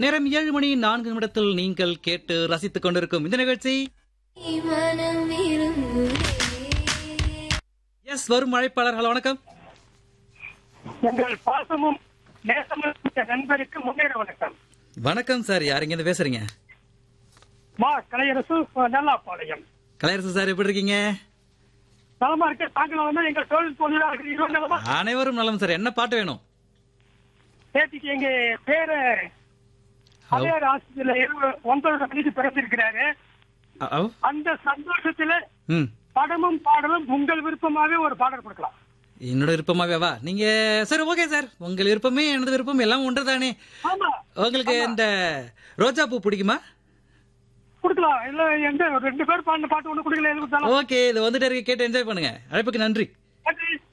நேரம் ஏழு மணி நான்கு நிமிடத்தில் நீங்கள் கேட்டு ரசித்துக் கொண்டிருக்கும் இந்த நிகழ்ச்சி மனம் விரும்புதே எஸ் வரும் அழைப்பாளர்கள் வணக்கம் எங்கள் பாசமும் நேசமும் மிக்க நண்பருக்கு முன்னேற வணக்கம் வணக்கம் சார் யாருங்க இருந்து பேசுறீங்க மா கலையரசு நல்லாப்பாளையம் கலையரசு சார் எப்படி இருக்கீங்க நலமா இருக்க தாங்கள் வந்து எங்கள் தொழில் தொழிலாளர்கள் இருவர் நலமா அனைவரும் நலம் சார் என்ன பாட்டு வேணும் நேற்றுக்கு எங்க பேர அலையார் ஆஸ்பத்திரியில இருபது ஒன்பது மணிக்கு பிறந்திருக்கிறாரு அ- அவ். அந்த சந்தோஷத்துல ம் படமும் பாடலும் உங்கள் விருப்பமாவே ஒரு பாடல் கொடுக்கலாம் என்னோட விருப்பமாவே வா நீங்க சரி ஓகே சார் உங்கள் விருப்பமே எனது விருப்பம் எல்லாம் ஒன்று தானே ஆமா உங்களுக்கு இந்த ரோஜா பூ பிடிக்குமா கொடுக்கலாம் இல்ல எந்த ரெண்டு பேர் பாடின பாட்டு ஒண்ணு கொடுக்கல எது கொடுத்தாலும் ஓகே இது வந்துட்டு இருக்கு கேட்டு என்ஜாய் பண்ணுங்க அழைப்புக்கு நன்றி நன்றி